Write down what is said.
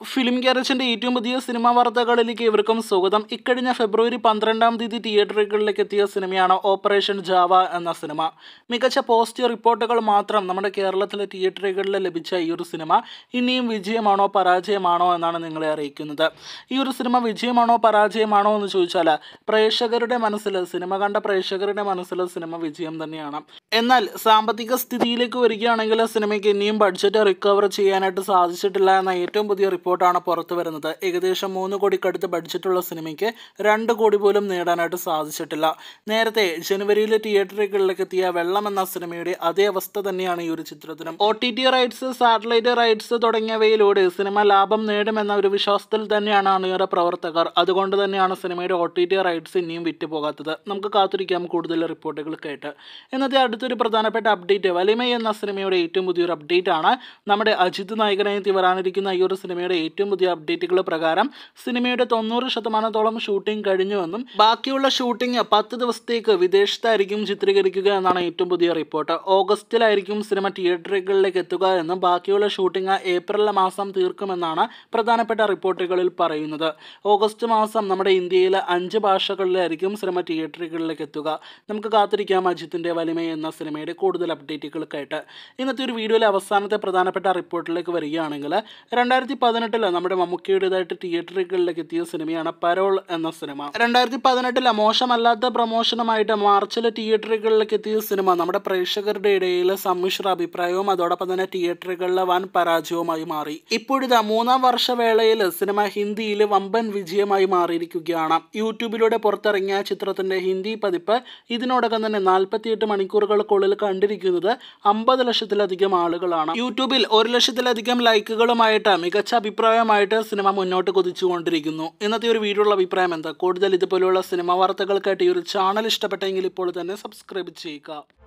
film ഗ്യാരേജിന്റെ ഏറ്റവും പുതിയ cinema വാർത്തകളിലേക്ക് ഇവർക്കും സ്വാഗതം ഇക്കഴിഞ്ഞ ഫെബ്രുവരി പന്ത്രണ്ടാം തീയതി തിയേറ്ററുകളിലേക്ക് എത്തിയ സിനിമയാണ് ഓപ്പറേഷൻ ജാവ എന്ന സിനിമ മികച്ച പോസിറ്റീവ് റിപ്പോർട്ടുകൾ മാത്രം നമ്മുടെ കേരളത്തിലെ തിയേറ്ററുകളിൽ ലഭിച്ച ഈ ഒരു സിനിമ ഇനിയും വിജയമാണോ പരാജയമാണോ എന്നാണ് നിങ്ങളെ അറിയിക്കുന്നത് ഈ ഒരു സിനിമ വിജയമാണോ പരാജയമാണോ എന്ന് ചോദിച്ചാൽ പ്രേക്ഷകരുടെ മനസ്സിൽ സിനിമ കണ്ട പ്രേക്ഷകരുടെ മനസ്സിൽ സിനിമ വിജയം തന്നെയാണ് എന്നാൽ സാമ്പത്തിക സ്ഥിതിയിലേക്ക് വരികയാണെങ്കിൽ സിനിമയ്ക്ക് ഇനിയും ബഡ്ജറ്റ് റിക്കവർ ചെയ്യാനായിട്ട് സാധിച്ചിട്ടില്ല എന്ന ഏറ്റവും പുതിയ റിപ്പോർട്ടാണ് പുറത്തു വരുന്നത് ഏകദേശം മൂന്ന് കോടിക്കടുത്ത് ബഡ്ജറ്റുള്ള സിനിമയ്ക്ക് രണ്ട് കോടി പോലും നേടാനായിട്ട് സാധിച്ചിട്ടില്ല നേരത്തെ ജനുവരിയിൽ തിയേറ്ററുകളിലേക്ക് എത്തിയ വെള്ളം എന്ന സിനിമയുടെ അതേ അവസ്ഥ തന്നെയാണ് ഈ ഒരു ചിത്രത്തിനും O T T rights satellite rights തുടങ്ങിയവയിലൂടെ സിനിമ ലാഭം നേടുമെന്ന ഒരു വിശ്വാസത്തിൽ തന്നെയാണ് അണിയറ പ്രവർത്തകർ അതുകൊണ്ട് തന്നെയാണ് സിനിമയുടെ ഒ ടി ടി റൈറ്റ്സ് ഇനിയും വിറ്റുപോകാത്തത് നമുക്ക് കാത്തിരിക്കാം കൂടുതൽ റിപ്പോർട്ടുകൾ കേട്ട് ഇന്നത്തെ അടുത്തൊരു പ്രധാനപ്പെട്ട അപ്ഡേറ്റ് വലിമ എന്ന സിനിമയുടെ ഏറ്റവും പുതിയൊരു അപ്ഡേറ്റ് ആണ് നമ്മുടെ അജിത് നായകനായി എത്തി വരാനിരിക്കുന്ന ഈ ഒരു സിനിമയുടെ ഏറ്റവും പുതിയ അപ്ഡേറ്റുകൾ പ്രകാരം സിനിമയുടെ തൊണ്ണൂറ് ശതമാനത്തോളം ഷൂട്ടിംഗ് കഴിഞ്ഞുവെന്നും ബാക്കിയുള്ള ഷൂട്ടിംഗ് പത്ത് ദിവസത്തേക്ക് വിദേശത്തായിരിക്കും ചിത്രീകരിക്കുക എന്നാണ് ഏറ്റവും പുതിയ റിപ്പോർട്ട് ഓഗസ്റ്റിലായിരിക്കും സിനിമ തിയേറ്ററുകളിലേക്ക് എത്തുക എന്നും ബാക്കിയുള്ള ഷൂട്ടിംഗ് ഏപ്രിൽ മാസം തീർക്കുമെന്നാണ് പ്രധാനപ്പെട്ട റിപ്പോർട്ടുകളിൽ പറയുന്നത് ഓഗസ്റ്റ് മാസം നമ്മുടെ ഇന്ത്യയിലെ അഞ്ച് ഭാഷകളിലായിരിക്കും സിനിമ തിയേറ്ററുകളിലേക്ക് എത്തുക നമുക്ക് കാത്തിരിക്കാം അജിത്തിന്റെ വലിമ എന്ന സിനിമയുടെ കൂടുതൽ അപ്ഡേറ്റുകൾക്കായിട്ട് ഇന്നത്തെ ഒരു വീഡിയോയിലെ അവസാനത്തെ പ്രധാനപ്പെട്ട റിപ്പോർട്ടിലേക്ക് വരികയാണെങ്കിൽ രണ്ടായിരത്തി പതിനെട്ടില് നമ്മുടെ മമ്മൂക്കിയുടേതായിട്ട് തിയേറ്ററുകളിലേക്ക് എത്തിയ സിനിമയാണ് പരോൾ എന്ന സിനിമ രണ്ടായിരത്തി പതിനെട്ടിലെ മോശമല്ലാത്ത പ്രൊമോഷനുമായിട്ട് മാർച്ചിൽ തിയേറ്ററുകളിലേക്ക് എത്തിയ സിനിമ നമ്മുടെ പ്രേക്ഷകരുടെ ഇടയിൽ സമ്മിശ്ര അഭിപ്രായവും അതോടൊപ്പം തന്നെ തിയേറ്ററുകളിലെ വൻ പരാജയവുമായി മാറി ഇപ്പോഴിതാ മൂന്നാം വർഷവേളയിൽ സിനിമ ഹിന്ദിയിൽ വമ്പൻ വിജയമായി മാറിയിരിക്കുകയാണ് യൂട്യൂബിലൂടെ പുറത്തിറങ്ങിയ ചിത്രത്തിന്റെ ഹിന്ദി പതിപ്പ് ഇതിനോടകം തന്നെ നാൽപ്പത്തിയെട്ട് മണിക്കൂറുകൾക്കുള്ളിൽ കണ്ടിരിക്കുന്നത് അമ്പത് ലക്ഷത്തിലധികം ആളുകളാണ് യൂട്യൂബിൽ ഒരു ലക്ഷത്തിലധികം ലൈക്കുകളുമായിട്ട് മികച്ച അഭിപ്രായമായിട്ട് സിനിമ മുന്നോട്ട് കുതിച്ചുകൊണ്ടിരിക്കുന്നു ഇന്നത്തെ ഒരു വീഡിയോയുള്ള അഭിപ്രായം എന്താ കൂടുതൽ ഇതുപോലെയുള്ള സിനിമ വാർത്തകൾക്കായിട്ട് ഈ ഒരു ചാനൽ ഇഷ്ടപ്പെട്ടെങ്കിൽ ഇപ്പോൾ തന്നെ സബ്സ്ക്രൈബ് ചെയ്യുക